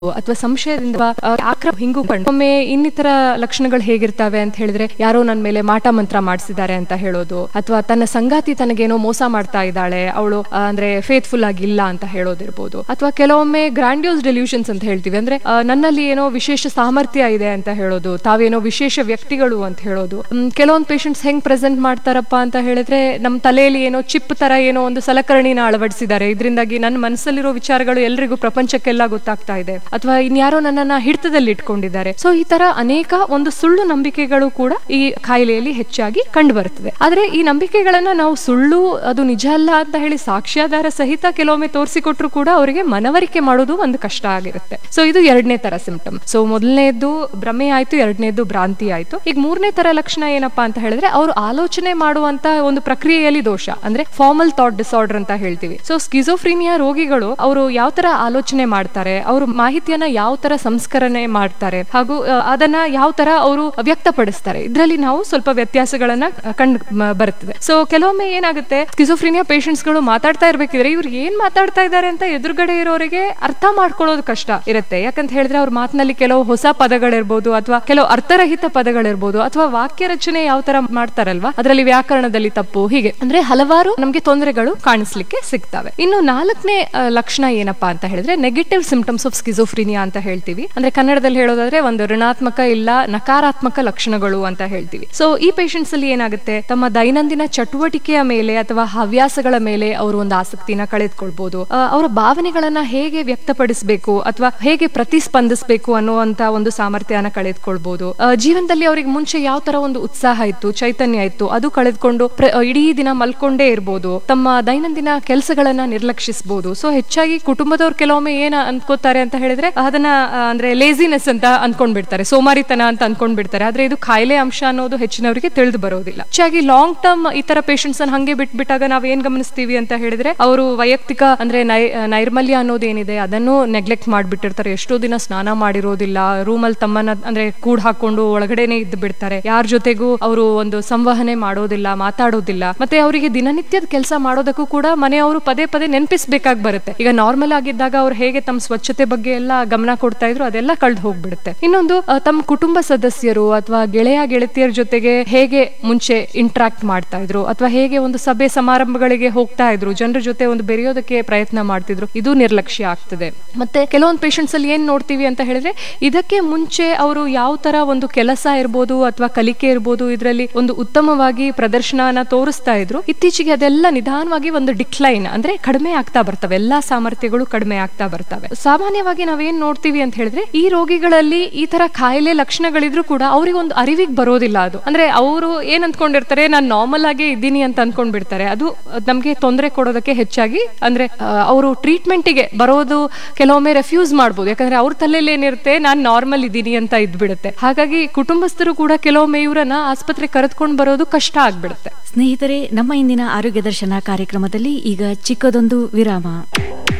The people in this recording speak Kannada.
ಅಥವಾ ಸಂಶಯದಿಂದ ಆ, ಆಕ್ರಮ ಹಿಂಗು ಕಂಡು ಒಮ್ಮೆ ಇನ್ನಿತರ ಲಕ್ಷಣಗಳು ಹೇಗಿರ್ತವೆ ಅಂತ ಹೇಳಿದ್ರೆ ಯಾರೋ ನನ್ನ ಮೇಲೆ ಮಾಟ ಮಂತ್ರ ಮಾಡಿಸಿದ್ದಾರೆ ಅಂತ ಹೇಳೋದು ಅಥವಾ ತನ್ನ ಸಂಗಾತಿ ತನಗೇನೋ ಮೋಸ ಮಾಡ್ತಾ ಇದ್ದಾಳೆ ಅವಳು ಅಂದ್ರೆ ಫೇತ್ಫುಲ್ ಆಗಿಲ್ಲ ಅಂತ ಹೇಳೋದಿರ್ಬೋದು ಅಥವಾ ಕೆಲವೊಮ್ಮೆ ಗ್ರಾಂಡ್ಯೂಸ್ ಡೆಲ್ಯೂಷನ್ಸ್ ಅಂತ ಹೇಳ್ತೀವಿ ಅಂದ್ರೆ ಆ, ನನ್ನಲ್ಲಿ ಏನೋ ವಿಶೇಷ ಸಾಮರ್ಥ್ಯ ಇದೆ ಅಂತ ಹೇಳೋದು ತಾವೇನೋ ವಿಶೇಷ ವ್ಯಕ್ತಿಗಳು ಅಂತ ಹೇಳೋದು ಮ್, ಕೆಲವೊಂದು ಪೇಷಂಟ್ಸ್ ಹೆಂಗ್ ಪ್ರೆಸೆಂಟ್ ಮಾಡ್ತಾರಪ್ಪ ಅಂತ ಹೇಳಿದ್ರೆ ನಮ್ಮ ತಲೆಯಲ್ಲಿ ಏನೋ ಚಿಪ್ ತರ ಏನೋ ಒಂದು ಸಲಕರಣಿನ ಅಳವಡಿಸಿದ್ದಾರೆ ಇದರಿಂದಾಗಿ ನನ್ನ ಮನಸ್ಸಲ್ಲಿರೋ ವಿಚಾರಗಳು ಎಲ್ರಿಗೂ ಪ್ರಪಂಚಕ್ಕೆಲ್ಲ ಗೊತ್ತಾಗ್ತಾ ಇದೆ ಅಥವಾ ಇನ್ಯಾರೋ ನನ್ನನ್ನ ಹಿಡಿತದಲ್ಲಿ ಇಟ್ಕೊಂಡಿದ್ದಾರೆ ಸೊ ಈ ತರ ಅನೇಕ ಒಂದು ಸುಳ್ಳು ನಂಬಿಕೆಗಳು ಕೂಡ ಈ ಕಾಯಿಲೆಯಲ್ಲಿ ಹೆಚ್ಚಾಗಿ ಕಂಡು ಬರುತ್ತದೆ ಆದ್ರೆ ಈ ನಂಬಿಕೆಗಳನ್ನ ನಾವು ಸುಳ್ಳು ಅದು ನಿಜ ಅಲ್ಲ ಅಂತ ಹೇಳಿ ಸಾಕ್ಷ್ಯಾಧಾರ ಸಹಿತ ಕೆಲವೊಮ್ಮೆ ತೋರಿಸಿಕೊಟ್ರು ಕೂಡ ಅವರಿಗೆ ಮನವರಿಕೆ ಮಾಡೋದು ಒಂದು ಕಷ್ಟ ಆಗಿರುತ್ತೆ ಸೊ ಇದು ಎರಡನೇ ತರ ಸಿಂಪ್ಟಮ್ ಸೊ ಮೊದಲನೇದು ಭ್ರಮೆ ಆಯ್ತು ಎರಡನೇದು ಭ್ರಾಂತಿ ಆಯ್ತು ಈಗ ಮೂರನೇ ತರ ಲಕ್ಷಣ ಏನಪ್ಪಾ ಅಂತ ಹೇಳಿದ್ರೆ ಅವರು ಆಲೋಚನೆ ಮಾಡುವಂತ ಒಂದು ಪ್ರಕ್ರಿಯೆಯಲ್ಲಿ ದೋಷ ಅಂದ್ರೆ ಫಾರ್ಮಲ್ ಥಾಟ್ ಡಿಸಾರ್ಡರ್ ಅಂತ ಹೇಳ್ತೀವಿ ಸೊ ಸ್ಕಿಜೋಫ್ರೀನಿಯಾ ರೋಗಿಗಳು ಅವರು ಯಾವ ತರ ಆಲೋಚನೆ ಮಾಡ್ತಾರೆ ಅವರು ಮಾಹಿತಿಯನ್ನ ಯಾವ ತರ ಸಂಸ್ಕರಣೆ ಮಾಡ್ತಾರೆ ಹಾಗೂ ಆ, ಅದನ್ನ ಯಾವ ತರ ಅವರು ವ್ಯಕ್ತಪಡಿಸ್ತಾರೆ ಇದರಲ್ಲಿ ನಾವು ಸ್ವಲ್ಪ ವ್ಯತ್ಯಾಸಗಳನ್ನ ಕಂಡು ಬರುತ್ತದೆ ಸೊ ಕೆಲವೊಮ್ಮೆ ಏನಾಗುತ್ತೆ ಸ್ಕಿಜೋಫ್ರೀನಿಯಾ ಪೇಷಂಟ್ಸ್ ಗಳು ಮಾತಾಡ್ತಾ ಇರ್ಬೇಕಿದ್ರೆ ಇವ್ರು ಏನ್ ಮಾತಾಡ್ತಾ ಇದ್ದಾರೆ ಅಂತ ಎದುರುಗಡೆ ಇರೋರಿಗೆ ಅರ್ಥ ಮಾಡ್ಕೊಳ್ಳೋದು ಕಷ್ಟ ಇರುತ್ತೆ ಯಾಕಂತ ಹೇಳಿದ್ರೆ ಅವ್ರ ಮಾತಿನಲ್ಲಿ ಕೆಲವು ಹೊಸ ಪದಗಳಿರ್ಬೋದು ಅಥವಾ ಕೆಲವು ಅರ್ಥರಹಿತ ಪದಗಳಿರ್ಬೋದು ಅಥವಾ ವಾಕ್ಯ ರಚನೆ ಯಾವ ತರ ಮಾಡ್ತಾರಲ್ವಾ ಅದರಲ್ಲಿ ವ್ಯಾಕರಣದಲ್ಲಿ ತಪ್ಪು ಹೀಗೆ ಅಂದ್ರೆ ಹಲವಾರು ನಮ್ಗೆ ತೊಂದರೆಗಳು ಕಾಣಿಸ್ಲಿಕ್ಕೆ ಸಿಗ್ತವೆ ಇನ್ನು ನಾಲ್ಕನೇ ಆ, ಲಕ್ಷಣ ಏನಪ್ಪಾ ಅಂತ ಹೇಳಿದ್ರೆ ನೆಗೆಟಿವ್ ಸಿಂಪ್ಟಮ್ಸ್ ಆಫ್ ಸ್ಕಿಜೋಫ್ರಿನಿಯಾ ಅಂತ ಹೇಳ್ತೀವಿ ಅಂದ್ರೆ ಕನ್ನಡದಲ್ಲಿ ಹೇಳೋದಾದ್ರೆ ಒಂದು ಋಣಾತ್ಮಕ ಇಲ್ಲ ನಕಾರಾತ್ಮಕ ಲಕ್ಷಣಗಳು ಅಂತ ಹೇಳ್ತೀವಿ ಸೊ ಈ ಪೇಷಂಟ್ಸ್ ಅಲ್ಲಿ ಏನಾಗುತ್ತೆ ತಮ್ಮ ದೈನಂದಿನ ಚಟುವಟಿಕೆಯ ಮೇಲೆ ಅಥವಾ ಹವ್ಯಾಸಗಳ ಮೇಲೆ ಅವರು ಒಂದು ಆಸಕ್ತಿನ ಕಳೆದುಕೊಳ್ಬಹುದು ಆ, ಅವರ ಭಾವನೆಗಳನ್ನ ಹೇಗೆ ವ್ಯಕ್ತಪಡಿಸಬೇಕು ಅಥವಾ ಹೇಗೆ ಪ್ರತಿಸ್ಪಂದಿಸಬೇಕು ಅನ್ನುವಂತ ಒಂದು ಸಾಮರ್ಥ್ಯನ ಕಳೆದುಕೊಳ್ಬಹುದು ಆ, ಜೀವನದಲ್ಲಿ ಅವರಿಗೆ ಮುಂಚೆ ಯಾವ ತರ ಒಂದು ಉತ್ಸಾಹ ಇತ್ತು ಚೈತನ್ಯ ಇತ್ತು ಅದು ಕಳೆದುಕೊಂಡು ಪ್ರ- ಇಡೀ ದಿನ ಮಲ್ಕೊಂಡೇ ಇರ್ಬೋದು ತಮ್ಮ ದೈನಂದಿನ ಕೆಲಸಗಳನ್ನ ನಿರ್ಲಕ್ಷಿಸಬಹುದು ಸೊ ಹೆಚ್ಚಾಗಿ ಕುಟುಂಬದವ್ರು ಕೆಲವೊಮ್ಮೆ ಏನ ಅನ್ಕೋತಾರೆ ಅಂತ ಹೇಳಿದ್ರೆ ಅದನ್ನ ಆ, ಅಂದ್ರೆ ಲೇಸಿನೆಸ್ ಅಂತ ಅನ್ಕೊಂಡ್ಬಿಡ್ತಾರೆ ಸೋಮಾರಿತನ ಅಂತ ಅನ್ಕೊಂಡ್ಬಿಡ್ತಾರೆ ಆದ್ರೆ ಇದು ಕಾಯಿಲೆ ಅಂಶ ಅನ್ನೋದು ಹೆಚ್ಚಿನವರಿಗೆ ತಿಳಿದು ಬರೋದಿಲ್ಲ ಹೆಚ್ಚಾಗಿ ಲಾಂಗ್ ಟರ್ಮ್ ಈ ತರ ಪೇಷಂಟ್ಸ್ ಅನ್ನ ಹಂಗೆ ಬಿಟ್ಬಿಟ್ಟಾಗ ನಾವ್ ಏನ್ ಗಮನಿಸ್ತೀವಿ ಅಂತ ಹೇಳಿದ್ರೆ ಅವರು ವೈಯಕ್ತಿಕ ಅಂದ್ರೆ ನೈ ನೈರ್ಮಲ್ಯ ಅನ್ನೋದೇನಿದೆ ಅದನ್ನು ನೆಗ್ಲೆಕ್ಟ್ ಮಾಡ್ಬಿಟ್ಟಿರ್ತಾರೆ ಎಷ್ಟೋ ದಿನ ಸ್ನಾನ ಮಾಡಿರೋದಿಲ್ಲ ರೂಮಲ್ಲಿ ತಮ್ಮನ್ನ ಅಂದ್ರೆ ಕೂಡ್ ಹಾಕೊಂಡು ಒಳಗಡೆನೆ ಇದ್ದು ಬಿಡ್ತಾರೆ ಯಾರ ಜೊತೆಗೂ ಅವರು ಒಂದು ಸಂವಹನೆ ಮಾಡೋದಿಲ್ಲ ಮಾತಾಡೋದಿಲ್ಲ ಮತ್ತೆ ಅವರಿಗೆ ದಿನನಿತ್ಯದ ಕೆಲಸ ಮಾಡೋದಕ್ಕೂ ಕೂಡ ಮನೆಯವರು ಪದೇ ಪದೇ ನೆನಪಿಸ್ಬೇಕಾಗಿ ಬರುತ್ತೆ ಈಗ ನಾರ್ಮಲ್ ಆಗಿದ್ದಾಗ ಅವ್ರು ಹೇಗೆ ತಮ್ಮ ಸ್ವಚ್ಛತೆ ಬಗ್ಗೆ ಎಲ್ಲ ಗಮನ ಕೊಡ್ತಾ ಇದ್ರು ಅದೆಲ್ಲ ಕಳ್ದು ಹೋಗ್ಬಿಡುತ್ತೆ ಇನ್ನೊಂದು ಆ, ತಮ್ಮ ಕುಟುಂಬ ಸದಸ್ಯರು ಅಥವಾ ಗೆಳೆಯ ಗೆಳತಿಯರ ಜೊತೆಗೆ ಹೇಗೆ ಮುಂಚೆ ಇಂಟ್ರಾಕ್ಟ್ ಮಾಡ್ತಾ ಇದ್ರು ಅಥವಾ ಹೇಗೆ ಒಂದು ಸಭೆ ಸಮಾರಂಭಗಳಿಗೆ ಹೋಗ್ತಾ ಇದ್ರು ಜನರ ಜೊತೆ ಒಂದು ಬೆರೆಯೋದಕ್ಕೆ ಪ್ರಯತ್ನ ಮಾಡ್ತಿದ್ರು ಇದು ನಿರ್ಲಕ್ಷ್ಯ ಆಗ್ತದೆ ಮತ್ತೆ ಕೆಲವೊಂದು ಪೇಷಂಟ್ಸ್ ಅಲ್ಲಿ ಏನ್ ನೋಡ್ತೀವಿ ಅಂತ ಹೇಳಿದ್ರೆ ಇದಕ್ಕೆ ಮುಂಚೆ ಅವರು ಯಾವ ತರ ಒಂದು ಕೆಲಸ ಇರ್ಬೋದು ಅಥವಾ ಕಲಿಕೆ ಇರ್ಬೋದು ಇದರಲ್ಲಿ ಒಂದು ಉತ್ತಮವಾಗಿ ಪ್ರದರ್ಶನನ ತೋರಿಸ್ತಾ ಇದ್ರು ಇತ್ತೀಚೆಗೆ ಅದೆಲ್ಲ ನಿಧಾನವಾಗಿ ಒಂದು ಡಿಕ್ಲೈನ್ ಅಂದ್ರೆ ಕಡಿಮೆ ಆಗ್ತಾ ಬರ್ತವೆ ಎಲ್ಲಾ ಸಾಮರ್ಥ್ಯಗಳು ಕಡಿಮೆ ಆಗ್ತಾ ಬರ್ತವೆ ಸಾಮಾನ್ಯವಾಗಿ ನಾವೇನ್ ನೋಡ್ತೀವಿ ಅಂತ ಹೇಳಿದ್ರೆ ಈ ರೋಗಿಗಳಲ್ಲಿ ಈ ತರ ಕಾಯಿಲೆ ಲಕ್ಷಣಗಳಿದ್ರು ಕೂಡ ಅವ್ರಿಗೆ ಒಂದು ಅರಿವಿಗೆ ಬರೋದಿಲ್ಲ ಅದು ಅಂದ್ರೆ ಅವರು ಏನ್ ಅಂದ್ಕೊಂಡಿರ್ತಾರೆ ನಾನು ನಾರ್ಮಲ್ ಆಗೇ ಇದ್ದೀನಿ ಅಂತ ಅನ್ಕೊಂಡ್ಬಿಡ್ತಾರೆ ಅದು ನಮ್ಗೆ ತೊಂದರೆ ಕೊಡೋದಕ್ಕೆ ಹೆಚ್ಚಾಗಿ ಅಂದ್ರೆ ಅವರು ಟ್ರೀಟ್ಮೆಂಟಿಗೆ ಬರೋದು ಕೆಲವೊಮ್ಮೆ ರೆಫ್ಯೂಸ್ ಮಾಡ್ಬೋದು ಯಾಕಂದ್ರೆ ಅವ್ರ ತಲೆಯಲ್ಲಿ ಏನಿರುತ್ತೆ ನಾನು ನಾರ್ಮಲ್ ಇದ್ದೀನಿ ಅಂತ ಇದ್ಬಿಡುತ್ತೆ ಹಾಗಾಗಿ ಕುಟುಂಬಸ್ಥರು ಕೂಡ ಕೆಲವೊಮ್ಮೆ ಇವರನ್ನ ಆಸ್ಪತ್ರೆ ಕರೆದುಕೊಂಡು ಬರೋದು ಕಷ್ಟ ಆಗ್ಬಿಡುತ್ತೆ ಸ್ನೇಹಿತರೆ ನಮ್ಮ ಇಂದಿನ ಆರೋಗ್ಯ ದರ್ಶನ ಕಾರ್ಯಕ್ರಮದಲ್ಲಿ ಈಗ ಚಿಕ್ಕದೊಂದು ವಿರಾಮ